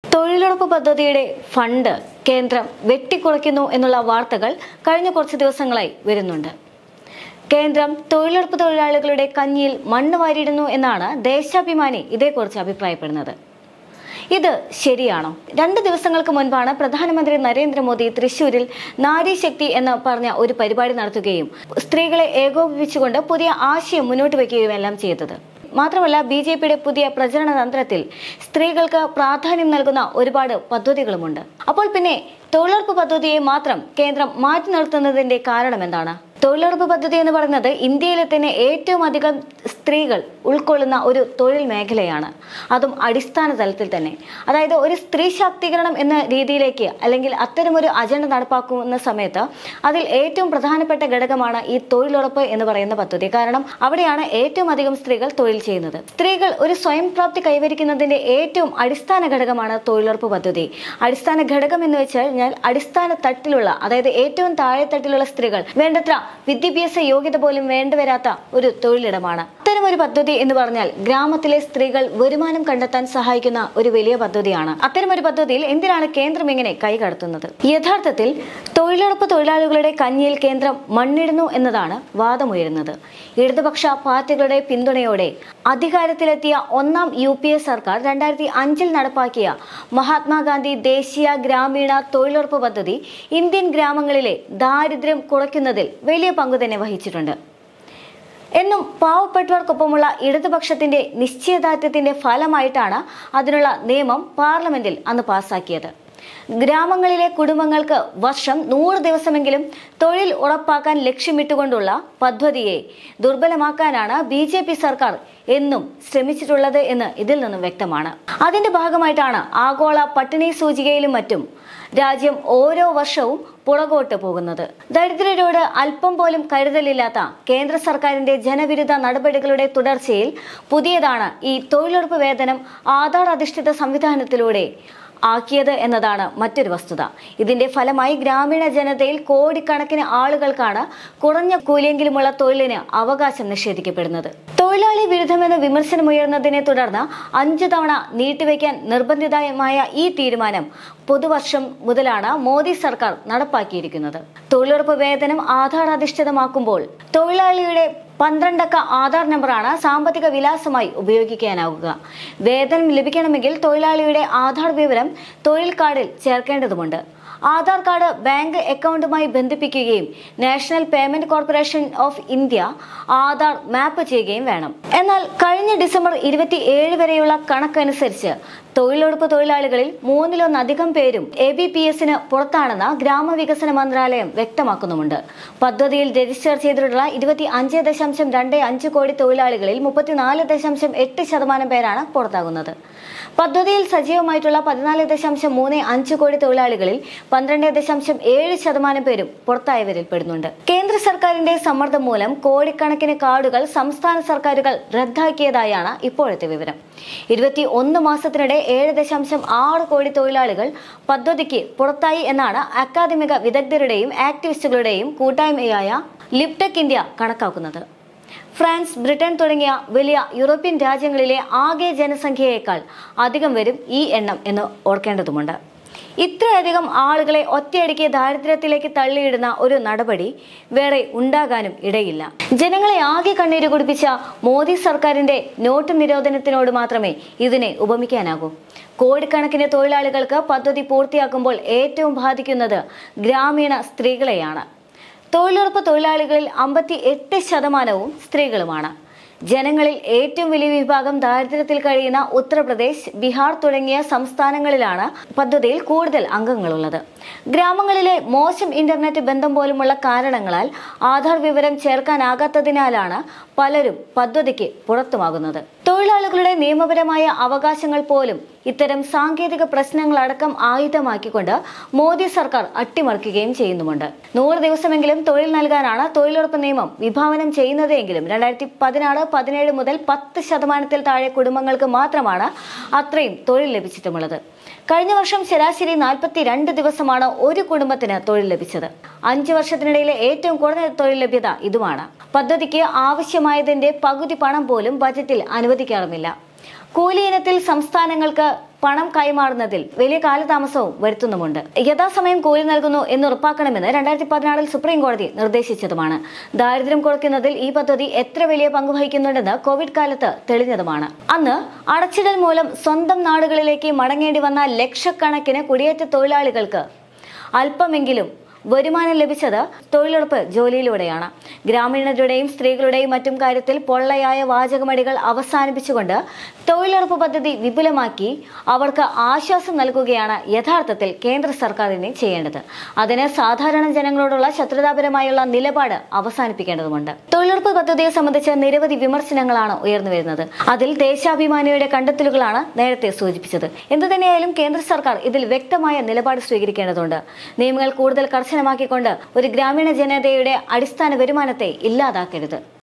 തൊഴിലുറപ്പ് പദ്ധതിയുടെ ഫണ്ട് കേന്ദ്രം വെട്ടിക്കുറയ്ക്കുന്നു എന്നുള്ള വാർത്തകൾ കഴിഞ്ഞ കുറച്ച് ദിവസങ്ങളായി വരുന്നുണ്ട് കേന്ദ്രം തൊഴിലുറപ്പ് തൊഴിലാളികളുടെ കഞ്ഞിയിൽ മണ്ണ് വാരിയിടുന്നു എന്നാണ് ദേശാഭിമാനി ഇതേക്കുറിച്ച് അഭിപ്രായപ്പെടുന്നത് ഇത് ശരിയാണോ രണ്ട് ദിവസങ്ങൾക്ക് മുൻപാണ് പ്രധാനമന്ത്രി നരേന്ദ്രമോദി തൃശൂരിൽ നാരീശക്തി എന്ന് പറഞ്ഞ ഒരു പരിപാടി നടത്തുകയും സ്ത്രീകളെ ഏകോപിപ്പിച്ചുകൊണ്ട് പുതിയ ആശയം മുന്നോട്ട് വയ്ക്കുകയും എല്ലാം ചെയ്തത് മാത്രമല്ല ബി ജെ പിയുടെ പുതിയ പ്രചരണ തന്ത്രത്തിൽ സ്ത്രീകൾക്ക് പ്രാധാന്യം നൽകുന്ന ഒരുപാട് പദ്ധതികളുമുണ്ട് അപ്പോൾ പിന്നെ തൊഴിലുറപ്പ് പദ്ധതിയെ മാത്രം കേന്ദ്രം മാറ്റി നിർത്തുന്നതിന്റെ കാരണം എന്താണ് തൊഴിലുറപ്പ് പദ്ധതി എന്ന് പറയുന്നത് ഇന്ത്യയിലെ തന്നെ ഏറ്റവും അധികം സ്ത്രീകൾ ഉൾക്കൊള്ളുന്ന ഒരു തൊഴിൽ മേഖലയാണ് അതും അടിസ്ഥാന തലത്തിൽ തന്നെ അതായത് ഒരു സ്ത്രീ ശാക്തീകരണം എന്ന രീതിയിലേക്ക് അല്ലെങ്കിൽ അത്തരമൊരു അജണ്ട നടപ്പാക്കുന്ന സമയത്ത് അതിൽ ഏറ്റവും പ്രധാനപ്പെട്ട ഘടകമാണ് ഈ തൊഴിലുറപ്പ് എന്ന് പറയുന്ന പദ്ധതി കാരണം അവിടെയാണ് ഏറ്റവും അധികം സ്ത്രീകൾ തൊഴിൽ ചെയ്യുന്നത് സ്ത്രീകൾ ഒരു സ്വയം പ്രാപ്തി കൈവരിക്കുന്നതിന്റെ ഏറ്റവും അടിസ്ഥാന ഘടകമാണ് തൊഴിലുറപ്പ് പദ്ധതി അടിസ്ഥാന ഘടകം എന്ന് വെച്ച് കഴിഞ്ഞാൽ അടിസ്ഥാന തട്ടിലുള്ള അതായത് ഏറ്റവും താഴെത്തട്ടിലുള്ള സ്ത്രീകൾ വേണ്ടത്ര വിദ്യാഭ്യാസ യോഗ്യത പോലും വേണ്ടിവരാത്ത ഒരു തൊഴിലിടമാണ് അത്തരം ഒരു പദ്ധതി എന്ന് പറഞ്ഞാൽ ഗ്രാമത്തിലെ സ്ത്രീകൾ വരുമാനം കണ്ടെത്താൻ സഹായിക്കുന്ന ഒരു വലിയ പദ്ധതിയാണ് അത്തരം ഒരു പദ്ധതിയിൽ എന്തിനാണ് കേന്ദ്രം ഇങ്ങനെ കൈകടത്തുന്നത് യഥാർത്ഥത്തിൽ തൊഴിലുറപ്പ് തൊഴിലാളികളുടെ കഞ്ഞിയിൽ കേന്ദ്രം മണ്ണിടുന്നു എന്നതാണ് വാദമുയരുന്നത് ഇടതുപക്ഷ പാർട്ടികളുടെ പിന്തുണയോടെ അധികാരത്തിലെത്തിയ ഒന്നാം യു പി എ സർക്കാർ രണ്ടായിരത്തി അഞ്ചിൽ നടപ്പാക്കിയ മഹാത്മാഗാന്ധി ദേശീയ ഗ്രാമീണ തൊഴിലുറപ്പ് പദ്ധതി ഇന്ത്യൻ ഗ്രാമങ്ങളിലെ ദാരിദ്ര്യം കുറയ്ക്കുന്നതിൽ വലിയ പങ്ക് തന്നെ വഹിച്ചിട്ടുണ്ട് എന്നും പാവപ്പെട്ടവർക്കൊപ്പമുള്ള ഇടതുപക്ഷത്തിന്റെ നിശ്ചയദാർഢ്യത്തിന്റെ ഫലമായിട്ടാണ് അതിനുള്ള നിയമം പാർലമെന്റിൽ അന്ന് പാസാക്കിയത് ഗ്രാമങ്ങളിലെ കുടുംബങ്ങൾക്ക് വർഷം നൂറ് ദിവസമെങ്കിലും തൊഴിൽ ഉറപ്പാക്കാൻ ലക്ഷ്യമിട്ടുകൊണ്ടുള്ള പദ്ധതിയെ ദുർബലമാക്കാനാണ് ബി ജെ പി സർക്കാർ എന്നും ശ്രമിച്ചിട്ടുള്ളത് എന്ന് ഇതിൽ നിന്നും വ്യക്തമാണ് അതിന്റെ ഭാഗമായിട്ടാണ് ആഗോള പട്ടിണി സൂചികയിലും മറ്റും രാജ്യം ഓരോ വർഷവും പുറകോട്ട് പോകുന്നത് ദരിദ്രരോട് അല്പം പോലും കരുതലില്ലാത്ത കേന്ദ്ര സർക്കാരിന്റെ ജനവിരുദ്ധ നടപടികളുടെ തുടർച്ചയിൽ പുതിയതാണ് ഈ തൊഴിലുറപ്പ് വേതനം ആധാർ അധിഷ്ഠിത സംവിധാനത്തിലൂടെ ആക്കിയത് എന്നതാണ് മറ്റൊരു വസ്തുത ഇതിന്റെ ഫലമായി ഗ്രാമീണ ജനതയിൽ കോടിക്കണക്കിന് ആളുകൾക്കാണ് കുറഞ്ഞ കൂലിയെങ്കിലുമുള്ള തൊഴിലിന് അവകാശം നിഷേധിക്കപ്പെടുന്നത് തൊഴിലാളി വിരുദ്ധമെന്ന വിമർശനമുയർന്നതിനെ തുടർന്ന് അഞ്ചു തവണ നീട്ടിവെക്കാൻ നിർബന്ധിതമായ ഈ തീരുമാനം പുതുവർഷം മുതലാണ് മോദി സർക്കാർ നടപ്പാക്കിയിരിക്കുന്നത് തൊഴിലുറപ്പ് വേതനം ആധാർ അധിഷ്ഠിതമാക്കുമ്പോൾ തൊഴിലാളിയുടെ പന്ത്രണ്ടക്ക ആധാർ നമ്പറാണ് സാമ്പത്തിക വിലാസമായി ഉപയോഗിക്കാനാവുക വേതനം ലഭിക്കണമെങ്കിൽ തൊഴിലാളിയുടെ ആധാർ വിവരം തൊഴിൽ കാർഡിൽ ചേർക്കേണ്ടതുണ്ട് ആധാർ കാർഡ് ബാങ്ക് അക്കൗണ്ടുമായി ബന്ധിപ്പിക്കുകയും national payment corporation of India Aadhaar map ചെയ്യുകയും വേണം എന്നാൽ കഴിഞ്ഞ ഡിസംബർ ഇരുപത്തി ഏഴ് വരെയുള്ള കണക്കനുസരിച്ച് തൊഴിലുറപ്പ് തൊഴിലാളികളിൽ മൂന്നിലൊന്നധികം പേരും എ ബി പി എസിന് പുറത്താണെന്ന് ഗ്രാമവികസന മന്ത്രാലയം വ്യക്തമാക്കുന്നുമുണ്ട് പദ്ധതിയിൽ രജിസ്റ്റർ ചെയ്തിട്ടുള്ള ഇരുപത്തി അഞ്ച് ദശാംശം രണ്ട് അഞ്ച് കോടി തൊഴിലാളികളിൽ മുപ്പത്തിനാല് ദശാംശം എട്ട് ശതമാനം പേരാണ് പുറത്താകുന്നത് പദ്ധതിയിൽ സജീവമായിട്ടുള്ള പതിനാല് ദശാംശം മൂന്ന് അഞ്ച് കോടി തൊഴിലാളികളിൽ പന്ത്രണ്ട് ദശാംശം ഏഴ് ശതമാനം പേരും പുറത്തായവരിൽ പെടുന്നുണ്ട് കേന്ദ്ര സർക്കാരിന്റെ സമ്മർദ്ദം മൂലം കോടിക്കണക്കിന് കാർഡുകൾ സംസ്ഥാന സർക്കാരുകൾ റദ്ദാക്കിയതായാണ് ഇപ്പോഴത്തെ വിവരം ഇരുപത്തി ഒന്ന് മാസത്തിനിടെ ഏഴ് ദശാംശം ആറ് കോടി തൊഴിലാളികൾ പദ്ധതിക്ക് പുറത്തായി എന്നാണ് അക്കാദമിക വിദഗ്ധരുടെയും ആക്ടിവിസ്റ്റുകളുടെയും കൂട്ടായ്മയായ ലിപ്ടെക് ഇന്ത്യ കണക്കാക്കുന്നത് ഫ്രാൻസ് ബ്രിട്ടൻ തുടങ്ങിയ വലിയ യൂറോപ്യൻ രാജ്യങ്ങളിലെ ആകെ ജനസംഖ്യയേക്കാൾ അധികം വരും ഈ എണ്ണം എന്ന് ഓർക്കേണ്ടതുണ്ട് ഇത്രയധികം ആളുകളെ ഒറ്റയടിക്ക് ദാരിദ്ര്യത്തിലേക്ക് തള്ളിയിടുന്ന ഒരു നടപടി വേറെ ഉണ്ടാകാനും ഇടയില്ല ജനങ്ങളെ ആകെ കണ്ണീര് കുടിപ്പിച്ച മോദി സർക്കാരിന്റെ നോട്ട് നിരോധനത്തിനോട് മാത്രമേ ഇതിനെ ഉപമിക്കാനാകൂ കോടിക്കണക്കിന് തൊഴിലാളികൾക്ക് പദ്ധതി പൂർത്തിയാക്കുമ്പോൾ ഏറ്റവും ബാധിക്കുന്നത് ഗ്രാമീണ സ്ത്രീകളെയാണ് തൊഴിലുറപ്പ് തൊഴിലാളികളിൽ അമ്പത്തി എട്ട് ശതമാനവും സ്ത്രീകളുമാണ് ജനങ്ങളിൽ ഏറ്റവും വലിയ വിഭാഗം ദാരിദ്ര്യത്തിൽ കഴിയുന്ന ഉത്തർപ്രദേശ് ബീഹാർ തുടങ്ങിയ സംസ്ഥാനങ്ങളിലാണ് പദ്ധതിയിൽ കൂടുതൽ അംഗങ്ങളുള്ളത് ഗ്രാമങ്ങളിലെ മോശം ഇന്റർനെറ്റ് ബന്ധം പോലുമുള്ള കാരണങ്ങളാൽ ആധാർ വിവരം ചേർക്കാനാകാത്തതിനാലാണ് പലരും പദ്ധതിക്ക് പുറത്തുമാകുന്നത് തൊഴിലാളികളുടെ നിയമപരമായ അവകാശങ്ങൾ പോലും ഇത്തരം സാങ്കേതിക പ്രശ്നങ്ങളടക്കം ആയുധമാക്കിക്കൊണ്ട് മോദി സർക്കാർ അട്ടിമറിക്കുകയും ചെയ്യുന്നുമുണ്ട് നൂറ് ദിവസമെങ്കിലും തൊഴിൽ നൽകാനാണ് തൊഴിലുറപ്പ് നിയമം വിഭാവനം ചെയ്യുന്നതെങ്കിലും രണ്ടായിരത്തി പതിനാറ് പതിനേഴ് മുതൽ പത്ത് ശതമാനത്തിൽ താഴെ കുടുംബങ്ങൾക്ക് മാത്രമാണ് അത്രയും തൊഴിൽ ലഭിച്ചിട്ടുമുള്ളത് കഴിഞ്ഞ വർഷം ശരാശരി നാൽപ്പത്തി രണ്ട് ദിവസമാണ് ഒരു കുടുംബത്തിന് തൊഴിൽ ലഭിച്ചത് അഞ്ചു വർഷത്തിനിടയിലെ ഏറ്റവും കുറഞ്ഞ തൊഴിൽ ലഭ്യത ഇതുമാണ് പദ്ധതിക്ക് ആവശ്യമായതിന്റെ പകുതി പണം പോലും ബജറ്റിൽ അനുവദിക്കാറുമില്ല കൂലി ഇനത്തിൽ സംസ്ഥാനങ്ങൾക്ക് പണം കൈമാറുന്നതിൽ വലിയ കാലതാമസവും വരുത്തുന്നുമുണ്ട് യഥാസമയം കൂലി നൽകുന്നു എന്ന് ഉറപ്പാക്കണമെന്ന് രണ്ടായിരത്തി പതിനാറിൽ സുപ്രീം കോടതി നിർദ്ദേശിച്ചതുമാണ് ദാരിദ്ര്യം കുറയ്ക്കുന്നതിൽ ഈ പദ്ധതി എത്ര വലിയ പങ്ക് വഹിക്കുന്നുണ്ടെന്ന് കോവിഡ് കാലത്ത് തെളിഞ്ഞതുമാണ് അന്ന് അടച്ചിടൽ മൂലം സ്വന്തം നാടുകളിലേക്ക് മടങ്ങേണ്ടി വന്ന ലക്ഷക്കണക്കിന് കുടിയേറ്റ തൊഴിലാളികൾക്ക് അല്പമെങ്കിലും വരുമാനം ലഭിച്ചത് തൊഴിലുറപ്പ് ജോലിയിലൂടെയാണ് ഗ്രാമീണരുടെയും സ്ത്രീകളുടെയും മറ്റും കാര്യത്തിൽ പൊള്ളയായ വാചകമടികൾ അവസാനിപ്പിച്ചുകൊണ്ട് തൊഴിലുറപ്പ് പദ്ധതി വിപുലമാക്കി അവർക്ക് ആശ്വാസം നൽകുകയാണ് യഥാർത്ഥത്തിൽ കേന്ദ്ര സർക്കാർ ഇനി ചെയ്യേണ്ടത് അതിന് സാധാരണ ജനങ്ങളോടുള്ള ശത്രുതാപരമായുള്ള നിലപാട് അവസാനിപ്പിക്കേണ്ടതുണ്ട് തൊഴിലുറപ്പ് പദ്ധതിയെ സംബന്ധിച്ച് നിരവധി വിമർശനങ്ങളാണ് ഉയർന്നു വരുന്നത് അതിൽ ദേശാഭിമാനിയുടെ കണ്ടെത്തലുകളാണ് നേരത്തെ സൂചിപ്പിച്ചത് എന്തുതന്നെയായാലും കേന്ദ്ര സർക്കാർ ഇതിൽ വ്യക്തമായ നിലപാട് സ്വീകരിക്കേണ്ടതുണ്ട് നിയമങ്ങൾ കൂടുതൽ കർശനമാക്കിക്കൊണ്ട് ഒരു ഗ്രാമീണ ജനതയുടെ അടിസ്ഥാന വരുമാനത്തെ ഇല്ലാതാക്കരുത്